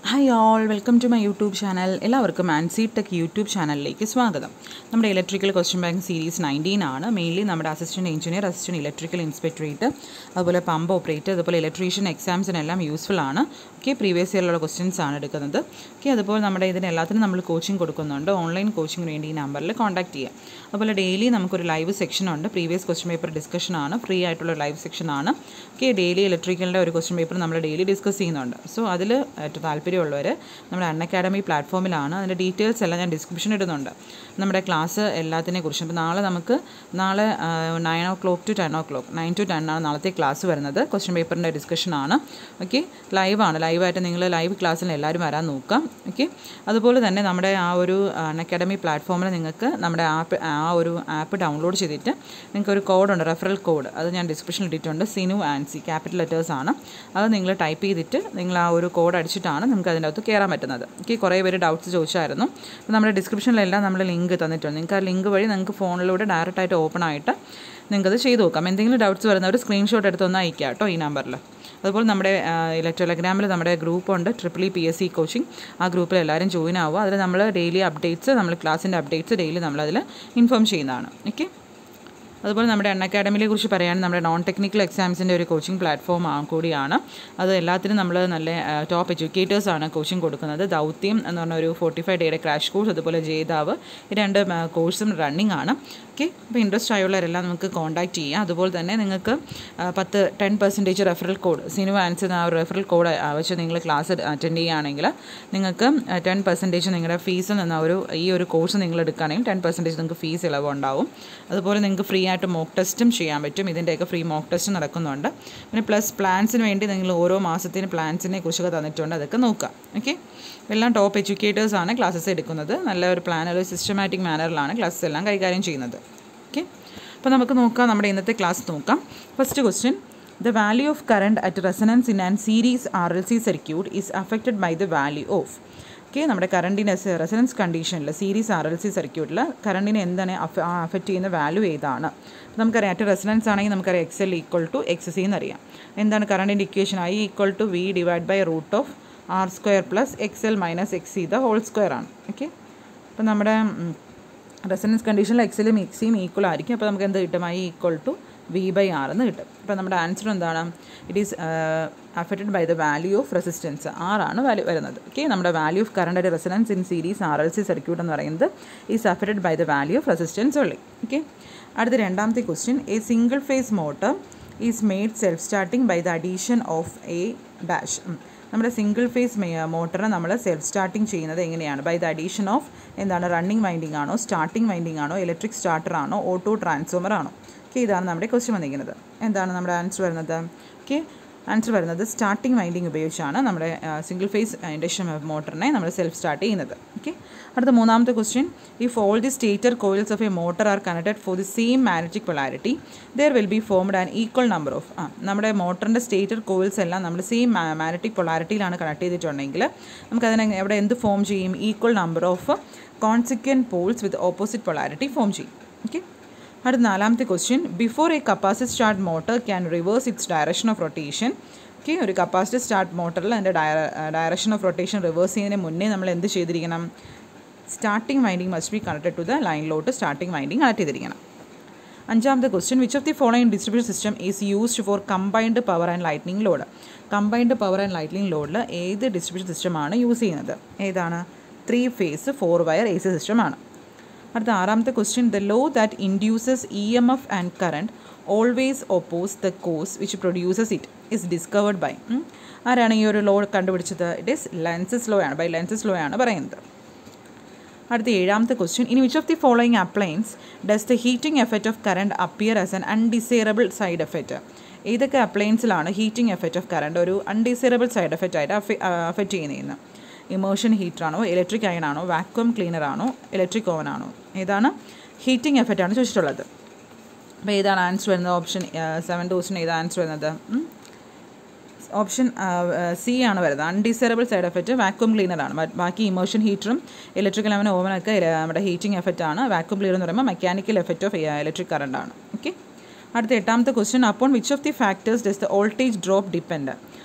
hi all welcome to my YouTube channel എല്ലാവർക്കും Ancy tech YouTube ചാനലിലേക്ക് സ്വാഗതം നമ്മുടെ electrical question bank series nineteen ആണ് മെയിൻലി നമ്മുടെ assistant engineer assistant electrical inspectorate അതുപോലെ പമ്പ് ഓപ്പറേറ്റർ അതുപോലെ ഇലക്ട്രീഷ്യൻ എക്സാംസിനെല്ലാം യൂസ്ഫുൾ ആണ് ഓക്കെ പ്രീവിയസ് ഇയറിലുള്ള ക്വസ്റ്റ്യൻസ് ആണ് എടുക്കുന്നത് ഓക്കെ അതുപോലെ നമ്മുടെ ഇതിന് എല്ലാത്തിനും നമ്മൾ കോച്ചിങ് കൊടുക്കുന്നുണ്ട് ഓൺലൈൻ കോച്ചിങ്ങിന് വേണ്ടി ഈ നമ്പറിൽ കോൺടാക്ട് ചെയ്യാം അതുപോലെ ഡെയിലി നമുക്കൊരു ലൈവ് സെക്ഷൻ ഉണ്ട് പ്രീവിയസ് ക്വസ്റ്റ്യൻ പേപ്പർ ഡിസ്കഷൻ ആണ് ഫ്രീ ആയിട്ടുള്ള ലൈവ് സെക്ഷൻ ആണ് ഓക്കെ ഡെയിലി ഇലക്ട്രിക്കലിൻ്റെ ഒരു ക്വസ്റ്റ്യൻ പേപ്പർ നമ്മൾ ഡെയിലി ഡിസ്കസ് ചെയ്യുന്നുണ്ട് സോ അതിൽ ഏറ്റവും താല്പര്യമുള്ളവർ നമ്മുടെ അൺ അക്കാഡമി പ്ലാറ്റ്ഫോമിലാണ് അതിൻ്റെ ഡീറ്റെയിൽസ് എല്ലാം ഞാൻ ഡിസ്ക്രിപ്ഷൻ ഇടുന്നുണ്ട് നമ്മുടെ ക്ലാസ് എല്ലാത്തിനെ കുറിച്ചും അപ്പോൾ നാളെ നമുക്ക് നാളെ nine o'clock to ten o'clock nine to ten ആണ് നാളത്തെ ക്ലാസ് വരുന്നത് ക്വസ്റ്റ്യൻ പേപ്പറിൻ്റെ ഡിസ്കഷൻ ആണ് ഓക്കെ ലൈവാണ് ലൈവായിട്ട് നിങ്ങൾ ലൈവ് ക്ലാസ്സിൽ എല്ലാവരും വരാൻ നോക്കാം ഓക്കെ അതുപോലെ തന്നെ നമ്മുടെ ആ ഒരു അൺ അക്കാഡമി പ്ലാറ്റ്ഫോമിൽ നിങ്ങൾക്ക് നമ്മുടെ ആപ്പ് ആ ഒരു ആപ്പ് ഡൗൺലോഡ് ചെയ്തിട്ട് നിങ്ങൾക്ക് ഒരു കോഡുണ്ട് റെഫറൽ കോഡ് അത് ഞാൻ ഡിസ്ക്രിപ്ഷനിൽ ഇട്ടിട്ടുണ്ട് സിനു ആൻസി ക്യാപിറ്റൽ ലെറ്റേഴ്സ് ആണ് അത് നിങ്ങൾ ടൈപ്പ് ചെയ്തിട്ട് നിങ്ങൾ ആ ഒരു കോഡ് അടിച്ചിട്ടാണ് നിങ്ങൾക്ക് അതിൻ്റെ അകത്ത് കയറാൻ പറ്റുന്നത് ഓക്കെ കുറേ പേര് ഡൗട്ട്സ് ചോദിച്ചായിരുന്നു അപ്പോൾ നമ്മുടെ ഡിസ്ക്രിപ്ഷനിലെല്ലാം നമ്മൾ ലിങ്ക് തന്നിട്ടുണ്ട് നിങ്ങൾക്ക് ആ ലിങ്ക് വഴി നിങ്ങൾക്ക് ഫോണിലൂടെ ഡയറക്റ്റായിട്ട് ഓപ്പൺ ആയിട്ട് നിങ്ങൾക്കത് ചെയ്ത് നോക്കാം എന്തെങ്കിലും ഡൗട്ട്സ് വരുന്നവർ സ്ക്രീൻഷോട്ട് എടുത്തൊന്ന് അയക്കുക കേട്ടോ ഈ നമ്പറിൽ അതുപോലെ നമ്മുടെ ടെലഗ്രാമിൽ നമ്മുടെ ഗ്രൂപ്പുണ്ട് triple E P S C coaching ആ ഗ്രൂപ്പിൽ എല്ലാവരും ജോയിൻ ആവുക അതിൽ നമ്മൾ ഡെയിലി അപ്ഡേറ്റ്സ് നമ്മൾ ക്ലാസ്സിൻ്റെ അപ്ഡേറ്റ്സ് ഡെയിലി നമ്മളതിൽ ഇൻഫോം ചെയ്യുന്നതാണ് ഓക്കെ അതുപോലെ നമ്മുടെ അൺ അക്കാഡമിയെ കുറിച്ച് പറയുകയാണെങ്കിൽ നമ്മുടെ നോൺ ടെക്നിക്കൽ എക്സാംസിൻ്റെ ഒരു കോച്ചിങ് പ്ലാറ്റ്ഫോം കൂടിയാണ് അത് എല്ലാത്തിനും നമ്മൾ നല്ല ടോപ്പ് എഡ്യൂക്കേറ്റേഴ്സാണ് കോച്ചിങ് കൊടുക്കുന്നത് ദൗത്യം എന്ന് പറഞ്ഞ ഒരു ഫോർട്ടി ഫൈവ് ഡേയുടെ ക്രാഷ് കോഴ്സ് അതുപോലെ ജേതാവ് ഈ രണ്ട് കോഴ്സും റണ്ണിങ് ആണ് ഓക്കെ അപ്പോൾ ഇൻട്രസ്റ്റ് ആയുള്ളവരെല്ലാം നമുക്ക് കോൺടാക്ട് ചെയ്യാം അതുപോലെ തന്നെ നിങ്ങൾക്ക് പത്ത് ടെൻ പെർസെൻറ്റേജ് റെഫറൽ കോഡ് സിനിമ ആൻസർ ആ ഒരു റെഫറൽ കോഡ് വെച്ച് നിങ്ങൾ ക്ലാസ് അറ്റൻഡ് ചെയ്യുകയാണെങ്കിൽ നിങ്ങൾക്ക് ടെൻ പെർസെൻറ്റേജ് നിങ്ങളുടെ ഫീസിൽ നിന്ന് ഒരു ഈ ഒരു കോഴ്സ് നിങ്ങൾ എടുക്കുകയാണെങ്കിൽ ടെൻ പെർസെൻറ്റേജ് നിങ്ങൾക്ക് ഫീസ് ഇളവുണ്ടാവും അതുപോലെ നിങ്ങൾക്ക് ഫ്രീ ആയിട്ട് മോക്ക് ടെസ്റ്റും ചെയ്യാൻ പറ്റും ഇതിൻ്റെയൊക്കെ ഫ്രീ മോക്ക് ടെസ്റ്റ് നടക്കുന്നുണ്ട് പിന്നെ പ്ലസ് പ്ലാൻസിന് വേണ്ടി നിങ്ങൾ ഓരോ മാസത്തിന് പ്ലാൻസിനെ കുറിച്ചൊക്കെ തന്നിട്ടുണ്ട് അതൊക്കെ നോക്കുക ഓക്കെ എല്ലാം ടോപ്പ് എഡ്യൂക്കേറ്റേഴ്സാണ് ക്ലാസ്സസ് എടുക്കുന്നത് നല്ല ഒരു പ്ലാൻ ഒരു സിസ്റ്റമാറ്റിക് മാനറിലാണ് ക്ലാസ്സസ് എല്ലാം കൈകാര്യം ചെയ്യുന്നത് ഓക്കെ അപ്പോൾ നമുക്ക് നോക്കാം നമ്മുടെ ഇന്നത്തെ ക്ലാസ് നോക്കാം first question the value of current at resonance in and series R L C circuit is affected by the value of okay നമ്മുടെ കറണ്ടിൻ്റെ റെസനൻസ് കണ്ടീഷനിൽ സീരീസ് ആർ എൽ സി സർക്യൂട്ടിൽ കറണ്ടിനെ എന്താണ് അഫക്റ്റ് ചെയ്യുന്ന വാല്യൂ ഏതാണ് നമുക്കറിയാം അറ്റ് റെസനൻസ് ആണെങ്കിൽ നമുക്കറിയാം X L equal to X C എന്നറിയാം എന്താണ് കറണ്ടിൻ്റെ equation I equal to V divide by root of R square plus X L minus X C the whole square ആണ് ഓക്കെ അപ്പോൾ നമ്മുടെ റെസനൻസ് കണ്ടീഷനിൽ എക്സിലും എക്സിയും ഈക്വൽ ആയിരിക്കും അപ്പോൾ നമുക്ക് എന്ത് കിട്ടും I equal to V by R എന്ന് കിട്ടും അപ്പോൾ നമ്മുടെ ആൻസർ എന്താണ് it is affected by the value of resistance R ആണ് വാല്യൂ വരുന്നത് ഓക്കെ നമ്മുടെ value of current at resonance in series R L C circuit എന്ന് പറയുന്നത് is affected by the value of resistance only okay അടുത്ത രണ്ടാമത്തെ question a single phase motor is made self starting by the addition of a dash നമ്മുടെ single phase മോട്ടറിനെ നമ്മൾ self starting ചെയ്യുന്നത് എങ്ങനെയാണ് by the addition of എന്താണ് running winding ആണോ starting winding ആണോ ഇലക്ട്രിക് സ്റ്റാർട്ടർ ആണോ ഓട്ടോ ട്രാൻസ്ഫോമർ ആണോ ഓക്കെ ഇതാണ് നമ്മുടെ ക്വസ്റ്റ്യൻ വന്നിരിക്കുന്നത് എന്താണ് നമ്മുടെ ആൻസർ വരുന്നത് ഓക്കെ ആൻസർ വരുന്നത് സ്റ്റാർട്ടിംഗ് വൈൻഡിങ് ഉപയോഗിച്ചാണ് നമ്മുടെ സിംഗിൾ ഫേസ് ഇൻഡക്ഷൻ മോട്ടറിനെ നമ്മൾ സെൽഫ് സ്റ്റാർട്ട് ചെയ്യുന്നത് ഓക്കെ അടുത്ത മൂന്നാമത്തെ question if all the stator coils of a motor are connected for the same magnetic polarity there will be formed an equal number of ആ നമ്മുടെ മോട്ടറിൻ്റെ stator coils എല്ലാം നമ്മൾ same magnetic പൊളാരിറ്റിയിലാണ് connect ചെയ്തിട്ടുണ്ടെങ്കിൽ നമുക്കതിനെ എവിടെ എന്ത് ഫോം ചെയ്യും equal number of consequent poles with opposite polarity form ചെയ്യും ഓക്കെ അടുത്ത നാലാമത്തെ question before a capacity start motor can reverse its direction of rotation okay ഒരു കപ്പാസിറ്റി സ്റ്റാർട്ട് മോട്ടറിൽ അതിൻ്റെ ഡയറക്ഷൻ ഓഫ് റൊട്ടേഷൻ റിവേഴ്സ് ചെയ്യുന്നതിന് മുന്നേ നമ്മൾ എന്ത് ചെയ്തിരിക്കണം starting winding must be connected to the ലൈനിലോട്ട് സ്റ്റാർട്ടിംഗ് വൈൻഡിങ് കണക്ട് ചെയ്തിരിക്കണം അഞ്ചാമത്തെ question which of the following distribution system is used for combined power and lightning load combined power and lightning ലോഡിൽ ഏത് ഡിസ്ട്രിബ്യൂഷൻ സിസ്റ്റമാണ് യൂസ് ചെയ്യുന്നത് ഏതാണ് three phase four wire A C സിസ്റ്റമാണ് അടുത്ത ആറാമത്തെ question the law that induces E M F and current always oppose the cause which produces it is discovered by ആരാണ് ഈ ഒരു ലോ കണ്ടുപിടിച്ചത് ഇറ്റ് ഈസ് ലെൻസസ് ലോ ആണ് by Lenz's law ആണ് പറയുന്നത് അടുത്ത ഏഴാമത്തെ question in which of the following appliance does the heating effect of current appear as an undesirable side effect ഏതൊക്കെ അപ്ലയൻസിലാണ് ഹീറ്റിംഗ് എഫക്റ്റ് ഓഫ് കറണ്ട് ഒരു undesirable side effect ആയിട്ട് affect ചെയ്യുന്നതെന്ന് ഇമോഷൻ ഹീറ്ററാണോ ഇലക്ട്രിക് അയൺ ആണോ വാക്വം ക്ലീനർ ആണോ electric oven ആണോ ഏതാണ് ഹീറ്റിംഗ് എഫക്റ്റ് ആണ് ചോദിച്ചിട്ടുള്ളത് അപ്പോൾ ഏതാണ് ആൻസർ വരുന്നത് ഓപ്ഷൻ സെവൻ ക്വസ്റ്റിന് ഏതാണ് ആൻസർ വരുന്നത് ഓപ്ഷൻ സി ആണ് വരുന്നത് undesirable side effect vacuum cleaner ആണ് ബാക്കി ഇമോഷൻ ഹീറ്ററും ഇലക്ട്രിക്കൽ അവൻ ഓവനൊക്കെ നമ്മുടെ ഹീറ്റിംഗ് എഫക്റ്റ് ആണ് വാക്വം ക്ലീനർ എന്ന് പറയുമ്പോൾ mechanical effect of electric current ആണ് ഓക്കെ അടുത്ത എട്ടാമത്തെ ക്വസ്റ്റ്യൻ അപ്പോൾ which of the factors does the voltage drop depend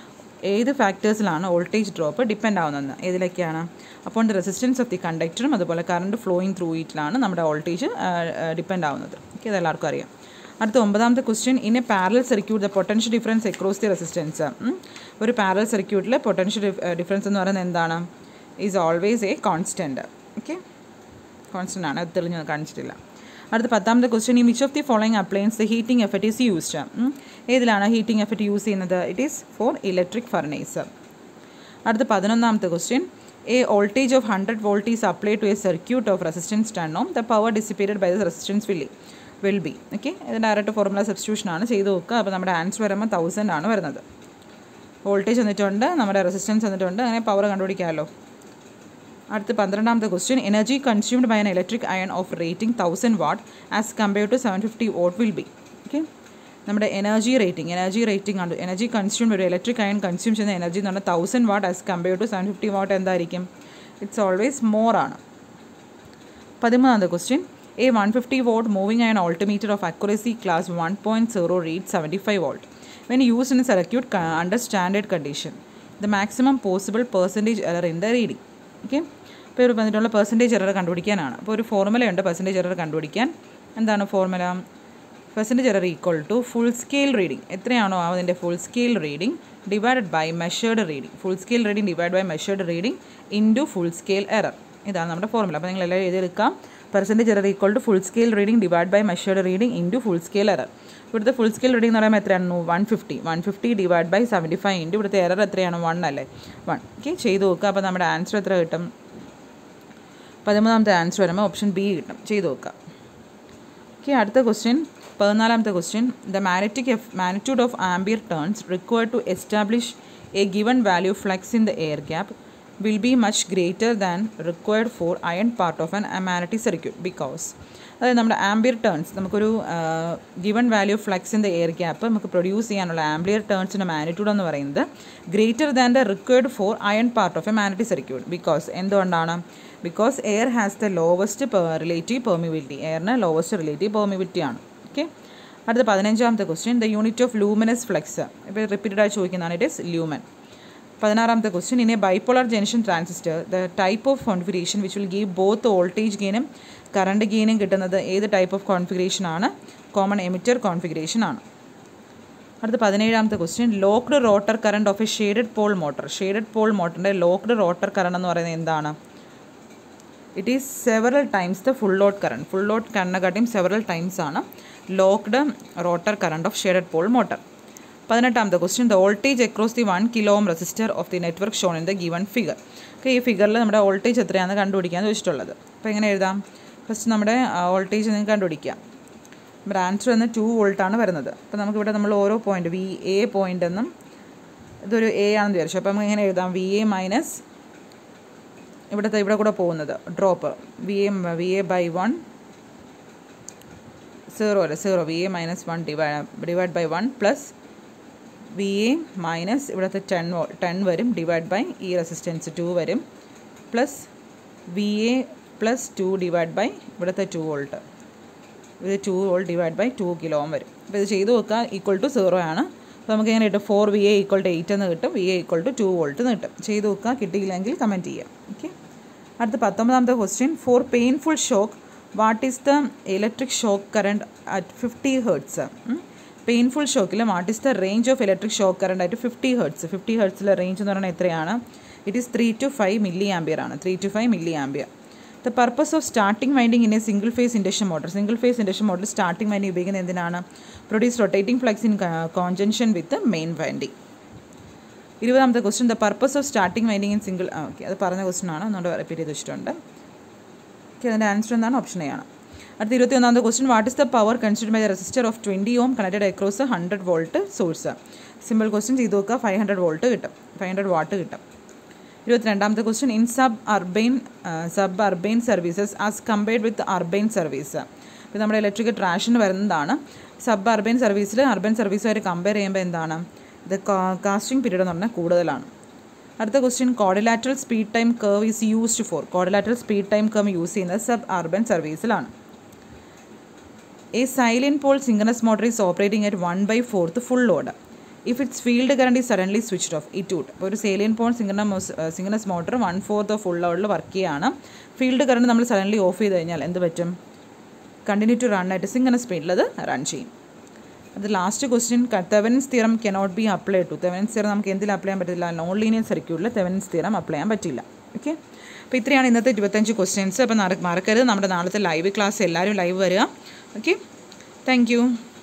ഏത് ഫാക്ടേഴ്സിലാണ് വോൾട്ടേജ് ഡ്രോപ്പ് ഡിപ്പെൻഡ് ആവുന്നത് ഏതിലൊക്കെയാണ് അപ്പോൾ ദ റെസിസ്റ്റൻസ് ഓഫ് ദി കണ്ടക്ടറും അതുപോലെ കറണ്ട് ഫ്ലോയിങ് ത്രൂ ഇറ്റിലാണ് നമ്മുടെ വോൾട്ടേജ് ഡിപ്പെൻഡ് ആവുന്നത് ഓക്കെ ഇത് എല്ലാവർക്കും അറിയാം അടുത്ത ഒമ്പതാമത്തെ question in a parallel circuit the potential difference across the resistance ഒരു പാരൽ സർക്യൂട്ടിൽ പൊട്ടൻഷ്യൽ ഡിഫറൻസ് എന്ന് പറയുന്നത് എന്താണ് is always a constant okay constant ആണ് അത് തെളിഞ്ഞ് കാണിച്ചിട്ടില്ല അടുത്ത പത്താമത്തെ ക്വസ്റ്റ്യൻ ഈ which of the following appliance the heating effect is used ഏതിലാണ് ഹീറ്റിംഗ് എഫക്റ്റ് യൂസ് ചെയ്യുന്നത് it is for electric furnace അടുത്ത പതിനൊന്നാമത്തെ question a voltage of hundred volt is apply to a circuit of resistance ten ohm the power dissipated by the resistance will will be okay ഇത് direct formula substitution ആണ് ചെയ്ത് നോക്കുക അപ്പോൾ നമ്മുടെ answer വരുമ്പോൾ thousand ആണ് വരുന്നത് വോൾട്ടേജ് വന്നിട്ടുണ്ട് നമ്മുടെ റെസിസ്റ്റൻസ് വന്നിട്ടുണ്ട് അങ്ങനെ പവർ കണ്ടുപിടിക്കാമല്ലോ അടുത്ത പന്ത്രണ്ടാമത്തെ question energy consumed by an electric iron of rating thousand watt as compare to seven fifty watt will be okay നമ്മുടെ എനർജി റേറ്റിംഗ് എനർജി റേറ്റിംഗ് ആണ് എനർജി കൺസ്യൂംഡ് ഒരു ഇലക്ട്രിക് അയൺ കൺസ്യൂം ചെയ്യുന്ന energy എന്ന് പറഞ്ഞാൽ thousand watt as compare to seven fifty watt എന്തായിരിക്കും it's always more ആണ് പതിമൂന്നാമത്തെ question a one fifty volt moving iron voltmeter of accuracy class one point zero read seventy five volt when use in circuit under standard condition the maximum possible percentage error in the reading okay ഇപ്പോൾ ഇവിടെ വന്നിട്ടുള്ള percentage error കണ്ടുപിടിക്കാനാണ് അപ്പോൾ ഒരു ഫോർമുലയുണ്ട് percentage error കണ്ടുപിടിക്കാൻ എന്താണ് formula percentage error equal to full scale reading എത്രയാണോ അതിൻ്റെ full scale reading divided by measured reading full scale reading divide by measured reading into full scale error ഇതാണ് നമ്മുടെ ഫോർമുല അപ്പോൾ നിങ്ങൾ എല്ലാവരും എഴുതിയെടുക്കാം percentage error equal to full scale reading divide by measured reading into full scale error ഇവിടുത്തെ full scale reading എന്ന് പറയുമ്പോൾ എത്രയാണ് one fifty one fifty divide by seventy five into ഇവിടുത്തെ എറർ എത്രയാണ് വൺ അല്ലേ വൺ ഓക്കെ ചെയ്ത് നോക്കുക അപ്പോൾ നമ്മുടെ ആൻസർ എത്ര കിട്ടും പതിമൂന്നാമത്തെ ആൻസർ വരുമ്പോൾ ഓപ്ഷൻ ബി കിട്ടും ചെയ്ത് നോക്കുക ഓക്കെ അടുത്ത ക്വസ്റ്റ്യൻ പതിനാലാമത്തെ question the magnetic F magnitude of ampere turns required to establish a given value flux in the air gap will be much greater than required for iron part of an അമാനിറ്റി circuit because അതായത് നമ്മുടെ ampere turns നമുക്കൊരു given value flux in the air gap നമുക്ക് produce ചെയ്യാനുള്ള ampere ടേൺസിൻ്റെ magnitude എന്ന് പറയുന്നത് greater than the required for iron part of a magnetic circuit because എന്തുകൊണ്ടാണ് because air has the lowest relative permeability എയറിന് lowest relative permeability ആണ് okay അടുത്ത പതിനഞ്ചാമത്തെ question the unit of luminous flux ഇപ്പോൾ repeated ആയി ചോദിക്കുന്നതാണ് ഇറ്റ് ഇസ് ലൂമൻ പതിനാറാമത്തെ question in a bipolar junction transistor the type of configuration which will give both voltage ഗെയിനും current ഗെയിനും കിട്ടുന്നത് ഏത് ടൈപ്പ് ഓഫ് കോൺഫിഗറേഷൻ ആണ് കോമൺ എമിറ്റർ കോൺഫിഗറേഷൻ ആണ് അടുത്ത പതിനേഴാമത്തെ question locked rotor current of a shaded pole motor shaded Paul മോട്ടറിൻ്റെ locked rotor current എന്ന് പറയുന്നത് എന്താണ് it is several times the full load current full load കറണ്ടിനെക്കാട്ടിയും സെവറൽ ടൈംസ് ആണ് locked rotor current of shaded pole motor പതിനെട്ടാമത്തെ question the voltage across the one kilo ohm resistor of the network shown in the given figure okay ഈ ഫിഗറിൽ നമ്മുടെ voltage എത്രയാണെന്ന് കണ്ടുപിടിക്കാൻ ചോദിച്ചിട്ടുള്ളത് അപ്പോൾ എങ്ങനെ എഴുതാം ഫസ്റ്റ് നമ്മുടെ വോൾട്ടേജ് നിങ്ങൾക്ക് കണ്ടുപിടിക്കാം നമ്മുടെ ആൻസർ വന്ന് ടു വോൾട്ടാണ് വരുന്നത് അപ്പോൾ നമുക്കിവിടെ നമ്മൾ ഓരോ പോയിന്റ് വി എ പോയിന്റ് എന്നും ഇതൊരു എ ആണെന്ന് വിചാരിച്ചു അപ്പോൾ നമുക്ക് എങ്ങനെ എഴുതാം വി എ മൈനസ് ഇവിടുത്തെ ഇവിടെ കൂടെ പോകുന്നത് drop V A V A by one zero അല്ല zero V A minus one divide divide by one plus V A minus ഇവിടുത്തെ ടെൻ ടെൻ വരും ഡിവൈഡ് ബൈ ഈ റെസിസ്റ്റൻസ് ടു വരും plus V A plus two divide by ഇവിടുത്തെ two volt ഇത് two volt divide by two kilo ohm വരും അപ്പോൾ ഇത് ചെയ്ത് നോക്കുക ഈക്വൽ ടു സീറോ ആണ് അപ്പോൾ നമുക്ക് എങ്ങനെ കിട്ടും four V A equal to eight എന്ന് കിട്ടും V A equal to two volt എന്ന് കിട്ടും ചെയ്ത് നോക്കുക കിട്ടിയില്ലെങ്കിൽ കമൻറ്റ് ചെയ്യാം ഓക്കെ അടുത്ത പത്തൊമ്പതാമത്തെ question for painful shock what is the electric shock current at fifty hertz painful ഷോക്കിൽ what is the range of electric shock current ആയിട്ട് ഫിഫ്റ്റി ഹേർട്സ് ഫിഫ്റ്റി ഹേർട്സിലെ റേഞ്ച് എന്ന് പറയുന്നത് എത്രയാണ് it is three to five milli ampere ആണ് three to five milli ampere the purpose of starting winding in a single phase induction motor single phase induction motor starting winding ഉപയോഗിക്കുന്നത് എന്തിനാണ് produce rotating flux in conjunction with main winding ഇരുപതാമത്തെ question the purpose of starting winding in single okay അത് പറഞ്ഞ question ആണ് ഒന്നുകൊണ്ട് repeat ചെയ്ത് വെച്ചിട്ടുണ്ട് okay അതിൻ്റെ ആൻസർ എന്താണ് ഓപ്ഷൻ എ ആണ് അടുത്ത ഇരുപത്തി ഒന്നാമത്തെ question what is the power consider by the resistor of twenty ohm connected across hundred volt source simple question ചെയ്ത് നോക്കുക ഫൈവ് ഹൺഡ്രഡ് വോൾട്ട് കിട്ടും ഫൈവ് ഹൺഡ്രഡ് വാട്ട് കിട്ടും ഇരുപത്തിരണ്ടാമത്തെ question in suburban suburban services as compared with urban service ഇപ്പോൾ നമ്മുടെ electric ട്രാഷിന് വരുന്നതാണ് sub അർബൈൻ സർവീസിൽ urban സർവീസുമായിട്ട് compare ചെയ്യുമ്പോൾ എന്താണ് ഇത് കാസ്റ്റിംഗ് പീരീഡ് എന്ന് പറഞ്ഞാൽ കൂടുതലാണ് അടുത്ത question quadrilateral speed time curve is used for quadrilateral speed time curve use ചെയ്യുന്നത് സബ് അർബൻ സർവീസിലാണ് a salient pole synchronous motor is operating at one by fourth full load if its field current ഈ suddenly switched off it would അപ്പോൾ ഒരു salient pole synchronous synchronous motor one fourth of full ലോഡിൽ work ചെയ്യുകയാണ് field current നമ്മൾ suddenly off ചെയ്ത് കഴിഞ്ഞാൽ എന്ത് പറ്റും കണ്ടിന്യൂ ടു റൺ ആയിട്ട് സിംഗനസ് സ്പീഡിൽ അത് റൺ ചെയ്യും അത് last question Thevenin's theorem cannot be apply to Thevenin's theorem നമുക്ക് എന്തിൽ അപ്ലൈ ചെയ്യാൻ പറ്റില്ല നോൺ ലീനിയർ സർക്യൂട്ടിൽ തെവൻസ് തിയറം അപ്ലൈ ചെയ്യാൻ പറ്റില്ല ഓക്കെ അപ്പോൾ ഇത്രയാണ് ഇന്നത്തെ ഇരുപത്തഞ്ച് ക്വസ്റ്റ്യൻസ് അപ്പോൾ മറക്കരുത് നമ്മുടെ നാളത്തെ ലൈവ് ക്ലാസ് എല്ലാവരും ലൈവ് വരിക ഓക്കെ താങ്ക്